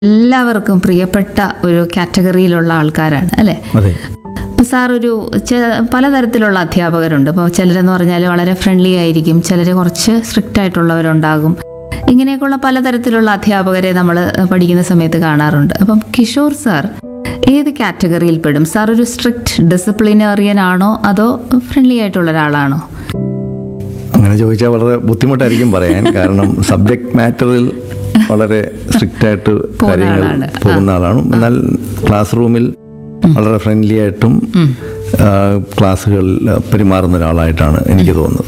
എല്ലാവർക്കും പ്രിയപ്പെട്ട ഒരു കാറ്റഗറിയിലുള്ള ആൾക്കാരാണ് അല്ലേ അതെ അപ്പോൾ സാർ ഒരു ചെ- പലതരത്തിലുള്ള അധ്യാപകരുണ്ട് അപ്പോൾ ചിലരെന്ന് പറഞ്ഞാൽ വളരെ ഫ്രണ്ട്ലി ആയിരിക്കും ചിലർ കുറച്ച് സ്ട്രിക്റ്റ് ആയിട്ടുള്ളവരുണ്ടാകും ഇങ്ങനെയൊക്കെയുള്ള പലതരത്തിലുള്ള അധ്യാപകരെ നമ്മൾ പഠിക്കുന്ന സമയത്ത് കാണാറുണ്ട് അപ്പം കിഷോർ സാർ ഏത് കാറ്റഗറിയിൽ പെടും സാർ ഒരു സ്ട്രിക്റ്റ് ഡിസിപ്ലിനേറിയൻ ആണോ അതോ ഫ്രണ്ട്ലി ആയിട്ടുള്ള ഒരാളാണോ അങ്ങനെ ചോദിച്ചാൽ വളരെ ബുദ്ധിമുട്ടായിരിക്കും പറയാൻ കാരണം സബ്ജക്ട് മാറ്ററിൽ വളരെ സ്ട്രിക്റ്റ് ആയിട്ട് കാര്യങ്ങൾ ആളാണ്. പോകുന്ന ആളാണ് എന്നാൽ ക്ലാസ് റൂമിൽ വളരെ ഫ്രണ്ട്ലി ആയിട്ടും ആ, ക്ലാസ്സുകളിൽ പെരുമാറുന്ന ഒരാളായിട്ടാണ് എനിക്ക് തോന്നുന്നത്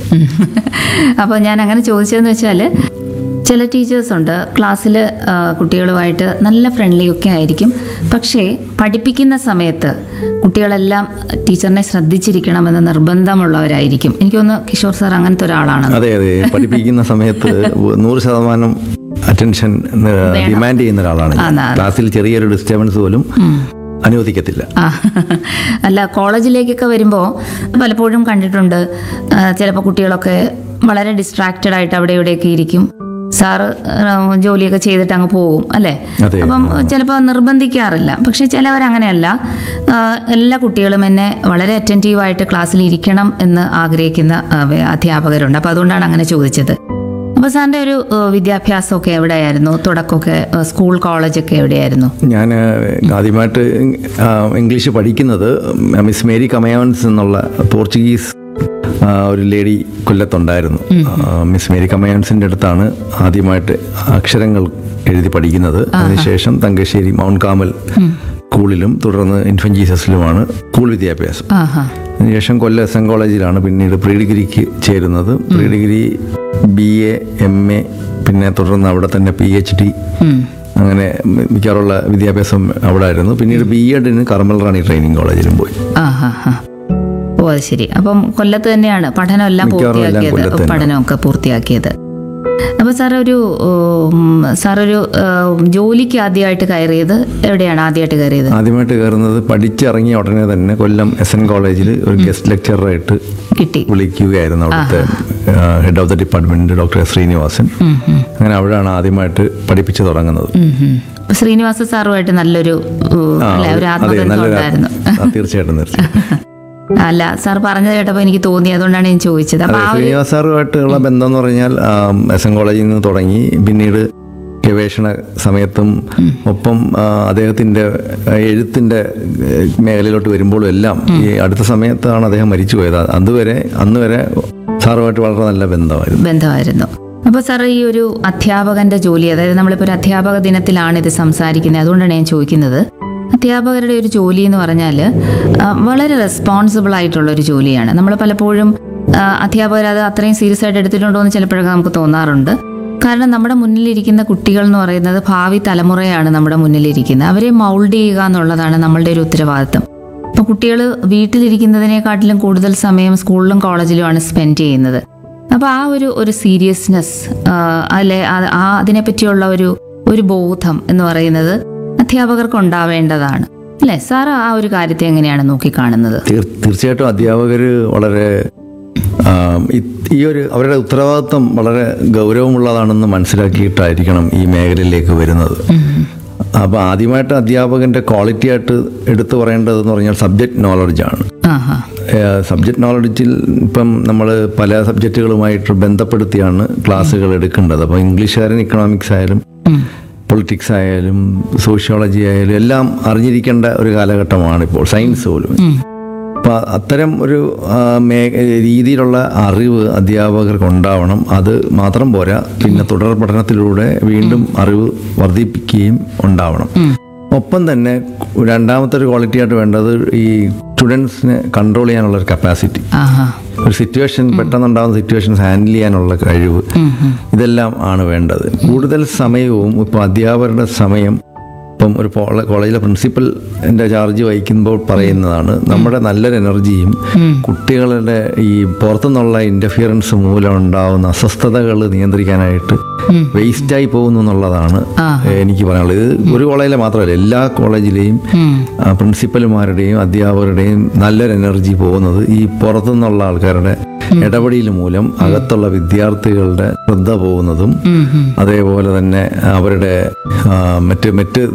അപ്പോൾ ഞാൻ അങ്ങനെ ചോദിച്ചതെന്ന് വെച്ചാൽ ചില ടീച്ചേഴ്സ് ഉണ്ട് ക്ലാസ്സിൽ കുട്ടികളുമായിട്ട് നല്ല ഫ്രണ്ട്ലി ഒക്കെ ആയിരിക്കും പക്ഷേ പഠിപ്പിക്കുന്ന സമയത്ത് കുട്ടികളെല്ലാം ടീച്ചറിനെ ശ്രദ്ധിച്ചിരിക്കണമെന്ന് നിർബന്ധമുള്ളവരായിരിക്കും എനിക്കൊന്ന് കിഷോർ സാർ അങ്ങനത്തെ ഒരാളാണ് അതെ അതെ പഠിപ്പിക്കുന്ന സമയത്ത് നൂറ് ശതമാനം അറ്റൻഷൻ ഡിമാൻഡ് ചെയ്യുന്ന ഒരാളാണ് ഞാൻ. ആണ്, ആണ്. ക്ലാസ്സിൽ ചെറിയൊരു ഡിസ്റ്റർബൻസ് പോലും അനുവദിക്കത്തില്ല ആ അല്ല കോളേജിലേക്കൊക്കെ വരുമ്പോൾ പലപ്പോഴും കണ്ടിട്ടുണ്ട് ചിലപ്പോൾ കുട്ടികളൊക്കെ വളരെ ഡിസ്ട്രാക്റ്റഡ് ആയിട്ട് അവിടെ ഇവിടെയൊക്കെ ഇരിക്കും സാറ് ആ, ജോലിയൊക്കെ ചെയ്തിട്ട് അങ്ങ് പോകും അല്ലേ അതെ. അപ്പം ചിലപ്പോൾ നിർബന്ധിക്കാറില്ല പക്ഷെ ചിലവരങ്ങനെയല്ല ആ, എല്ലാ കുട്ടികളും എന്നെ വളരെ അറ്റൻറ്റീവായിട്ട് ക്ലാസ്സിൽ ഇരിക്കണം എന്ന് ആഗ്രഹിക്കുന്ന ആ, വേ- അധ്യാപകരുണ്ട് അപ്പോൾ അതുകൊണ്ടാണ് അങ്ങനെ ചോദിച്ചത് അപ്പോൾ സാറിൻ്റെ ഒരു ആ, വിദ്യാഭ്യാസമൊക്കെ എവിടെയായിരുന്നു തുടക്കമൊക്കെ ആ, സ്കൂൾ കോളേജൊക്കെ എവിടെയായിരുന്നു ഞാൻ ആദ്യമായിട്ട് ആ, ഇംഗ്ലീഷ് പഠിക്കുന്നത് മിസ് മേരി കമയോൺസ് എന്നുള്ള പോർച്ചുഗീസ് ആ, ഒരു ലേഡി കൊല്ലത്തുണ്ടായിരുന്നു ആ, മിസ് മേരി കമയോൺസിൻ്റെ അടുത്താണ് ആദ്യമായിട്ട് അക്ഷരങ്ങൾ എഴുതി പഠിക്കുന്നത് അതിനുശേഷം തങ്കശ്ശേരി മൗണ്ട് കാമൽ സ്കൂളിലും തുടർന്ന് ഇൻഫൻ ജീസസിലുമാണ് സ്കൂൾ വിദ്യാഭ്യാസം ആഹാ അതിനുശേഷം കൊല്ലം എസ് എൻ കോളേജിലാണ് പിന്നീട് പ്രീ ഡിഗ്രിക്ക് ചേരുന്നത് pre degree B A M A പിന്നെ തുടർന്ന് അവിടെ തന്നെ പി എച്ച് ഡി ഉം. അങ്ങനെ മി- മിക്കവാറുള്ള വിദ്യാഭ്യാസം അവിടെ ആയിരുന്നു പിന്നീട് ബി എഡിന് കർമ്മൽ റാണി ട്രെയിനിങ് കോളേജിലും പോയി ആ ഹാ ഹാ ഓ അത് ശരി അപ്പം കൊല്ലത്ത് തന്നെയാണ് പഠനം എല്ലാം മിക്കവാറും എല്ലാം പൂർത്തിയാക്കിയത് കൊല്ലത്ത് തന്നെ. പഠനമൊക്കെ പൂർത്തിയാക്കിയത് അപ്പോൾ സാർ ഒരു ഉം, സാർ ഒരു ഉം, ജോലിക്ക് ആദ്യമായിട്ട് കയറിയത് എവിടെയാണ് ആദ്യമായിട്ട് കയറിയത് ആദ്യമായിട്ട് കയറുന്നത് പഠിച്ചിറങ്ങിയ ഉടനെ തന്നെ കൊല്ലം എസ് എൻ കോളേജിൽ ഒരു ഗസ്റ്റ് ലെക്ചറായിട്ട് കിട്ടി വിളിക്കുകയായിരുന്നു അവിടുത്തെ head of the department doctor Srinivasan ഉം, ഉം, അങ്ങനെ അവിടെയാണ് ആദ്യമായിട്ട് പഠിപ്പിച്ചു തുടങ്ങുന്നത് ഉം, ഉം. അപ്പൊ ശ്രീനിവാസ സാറുമായിട്ട് നല്ലൊരു ഉം, ആ, അല്ലേ, ഒരു അതെ ആത്മബന്ധം നല്ലൊരു ഉണ്ടായിരുന്നു ആ, തീർച്ചയായിട്ടും തീർച്ചയായിട്ടും അല്ല സാർ പറഞ്ഞത് കേട്ടപ്പോൾ എനിക്ക് തോന്നി അതുകൊണ്ടാണ് ഞാൻ ചോദിച്ചത് അപ്പൊ അതെ ആ ഒരു ശ്രീനിവാസ് സാറുമായിട്ടുള്ള ബന്ധം എന്ന് പറഞ്ഞാൽ എസ് എൻ കോളേജിൽ നിന്ന് തുടങ്ങി പിന്നീട് ഗവേഷണ സമയത്തും ഒപ്പം ആ, അദ്ദേഹത്തിന്റെ ആ, എഴുത്തിന്റെ ഏഹ്, മേഖലയിലോട്ട് വരുമ്പോഴും എല്ലാം ഈ അടുത്ത സമയത്താണ് അദ്ദേഹം മരിച്ചു പോയത് അതുവരെ അന്ന് വരെ സാറുമായിട്ട് വളരെ നല്ല ബന്ധമായിരുന്നു ബന്ധമായിരുന്നു അപ്പോൾ സാർ ഈ ഒരു അധ്യാപകന്റെ ജോലി അതായത് നമ്മളിപ്പോൾ ഒരു അധ്യാപക ദിനത്തിലാണ് ഇത് സംസാരിക്കുന്നത് അതുകൊണ്ടാണ് ഞാൻ ചോദിക്കുന്നത് അധ്യാപകരുടെ ഒരു ജോലി എന്ന് പറഞ്ഞാൽ ആ, വളരെ റെസ്പോൺസിബിൾ ആയിട്ടുള്ള ഒരു ജോലിയാണ് നമ്മൾ പലപ്പോഴും ആ, അധ്യാപകർ അത് അത്രയും സീരിയസ് ആയിട്ട് എടുത്തിട്ടുണ്ടോ എന്ന് ചിലപ്പോഴൊക്കെ നമുക്ക് തോന്നാറുണ്ട് കാരണം നമ്മുടെ മുന്നിലിരിക്കുന്ന കുട്ടികൾ എന്ന് പറയുന്നത് ഭാവി തലമുറയാണ് നമ്മുടെ മുന്നിലിരിക്കുന്നത് അവരെ മൗൾഡ് ചെയ്യുക എന്നുള്ളതാണ് നമ്മളുടെ ഒരു ഉത്തരവാദിത്തം അപ്പോൾ കുട്ടികൾ വീട്ടിലിരിക്കുന്നതിനെക്കാട്ടിലും കൂടുതൽ സമയം സ്കൂളിലും കോളേജിലുമാണ് സ്പെൻഡ് ചെയ്യുന്നത് അപ്പോൾ ആ ഒരു ഒരു സീരിയസ്നെസ് അല്ലെ ആ- ആ അതിനെപ്പറ്റിയുള്ള ഒരു ഒരു ബോധം എന്ന് പറയുന്നത് അധ്യാപകർക്ക് ഉണ്ടാവേണ്ടതാണ് അല്ലേ സാർ ആ ഒരു കാര്യത്തെ എങ്ങനെയാണ് നോക്കിക്കാണുന്നത് തീർ- തീർച്ചയായിട്ടും അധ്യാപകർ വളരെ ആം, ഈ- ഈ ഒരു അവരുടെ ഉത്തരവാദിത്വം വളരെ ഗൗരവമുള്ളതാണെന്ന് മനസ്സിലാക്കിയിട്ടായിരിക്കണം ഈ മേഖലയിലേക്ക് വരുന്നത് അപ്പോൾ ആദ്യമായിട്ട് അധ്യാപകന്റെ ക്വാളിറ്റി ആയിട്ട് എടുത്തു പറയേണ്ടതെന്ന് പറഞ്ഞാൽ സബ്ജക്റ്റ് നോളജാണ് ആ ഹാ സബ്ജക്റ്റ് നോളജിൽ ഇപ്പം നമ്മൾ പല സബ്ജക്റ്റുകളുമായിട്ട് ബന്ധപ്പെടുത്തിയാണ് ക്ലാസ്സുകൾ എടുക്കേണ്ടത് അപ്പോൾ ഇംഗ്ലീഷുകാരൻ ഇക്കണോമിക്സ് ആയാലും പൊളിറ്റിക്സ് ആയാലും സോഷ്യോളജി ആയാലും എല്ലാം അറിഞ്ഞിരിക്കേണ്ട ഒരു കാലഘട്ടമാണ് ഇപ്പോൾ സയൻസ് പോലും അപ്പം അത്തരം ഒരു ആ, മേ രീതിയിലുള്ള അറിവ് അധ്യാപകർക്ക് ഉണ്ടാവണം അത് മാത്രം പോരാ പിന്നെ തുടർ പഠനത്തിലൂടെ വീണ്ടും അറിവ് വർദ്ധിപ്പിക്കുകയും ഉണ്ടാവണം ഒപ്പം തന്നെ രണ്ടാമത്തെ ഒരു ക്വാളിറ്റി ആയിട്ട് വേണ്ടത് ഈ സ്റ്റുഡൻസിനെ കൺട്രോൾ ചെയ്യാനുള്ള ഒരു കപ്പാസിറ്റി ആ ഹാ ഒരു സിറ്റുവേഷൻ പെട്ടെന്നുണ്ടാകുന്ന സിറ്റുവേഷൻസ് ഹാൻഡിൽ ചെയ്യാനുള്ള കഴിവ് ഇതെല്ലാം ആണ് വേണ്ടത് കൂടുതൽ സമയവും ഇപ്പോൾ അധ്യാപകരുടെ സമയം ഇപ്പം ഒരു പോള- കോളേജിലെ പ്രിൻസിപ്പൽ എൻ്റെ ചാർജ് വഹിക്കുമ്പോൾ പറയുന്നതാണ് നമ്മുടെ നല്ലൊരു എനർജിയും കുട്ടികളുടെ ഈ പുറത്തുനിന്നുള്ള ഇൻ്റർഫിയറൻസ് മൂലം ഉണ്ടാവുന്ന അസ്വസ്ഥതകൾ നിയന്ത്രിക്കാനായിട്ട് വേസ്റ്റായി പോകുന്നു എന്നുള്ളതാണ് എനിക്ക് പറയാനുള്ളത് ഇത് ഒരു കോളേജിലെ മാത്രമല്ല എല്ലാ കോളേജിലെയും ആ, പ്രിൻസിപ്പൽമാരുടെയും അധ്യാപകരുടെയും നല്ലൊരു എനർജി പോകുന്നത് ഈ പുറത്തുനിന്നുള്ള ആൾക്കാരുടെ ഇടപെടൽ മൂലം അകത്തുള്ള വിദ്യാർത്ഥികളുടെ ശ്രദ്ധ പോകുന്നതും ഉം, ഉം. അതേപോലെ തന്നെ അവരുടെ ആ, മറ്റ് മറ്റ്